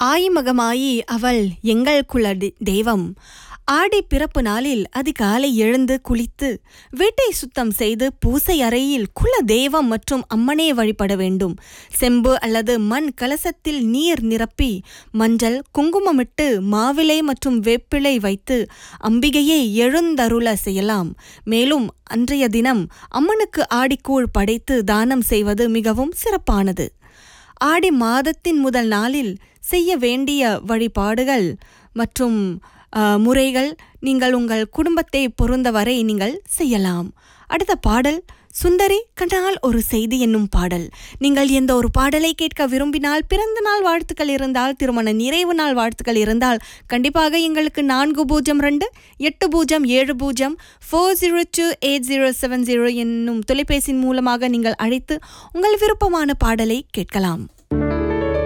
ஆயிமகமாயி அவள் எங்கள் குல தி- தெய்வம் ஆடி பிறப்பு நாளில் அதிகாலை எழுந்து குளித்து வீட்டை சுத்தம் செய்து பூசை அறையில் குல தெய்வம் மற்றும் அம்மனே வழிபட வேண்டும் செம்பு அல்லது மண் கலசத்தில் நீர் நிரப்பி மஞ்சள் குங்குமமிட்டு மாவிலை மற்றும் வேப்பிலை வைத்து அம்பிகையை எழுந்தருள செய்யலாம் மேலும் அன்றைய தினம் அம்மனுக்கு ஆடிக்கூழ் படைத்து தானம் செய்வது மிகவும் சிறப்பானது ஆடி மாதத்தின் முதல் நாளில் செய்ய வேண்டிய வழிபாடுகள் மற்றும் அ, முறைகள் நீங்கள் உங்கள் குடும்பத்தை பொருந்தவரை நீங்கள் செய்யலாம் அடுத்த பாடல் சுந்தரி கண்டால் ஒரு செய்தி என்னும் பாடல் நீங்கள் எந்த ஒரு பாடலை கேட்க விரும்பினால் பிறந்த நாள் வாழ்த்துக்கள் இருந்தால் திருமண நிறைவு நாள் வாழ்த்துக்கள் இருந்தால் கண்டிப்பாக எங்களுக்கு நான்கு பூஜ்ஜியம் ரெண்டு எட்டு பூஜ்ஜியம் ஏழு பூஜ்ஜியம் four zero two eight zero seven zero என்னும் தொலைபேசியின் மூலமாக நீங்கள் அழைத்து உங்கள் விருப்பமான பாடலை கேட்கலாம்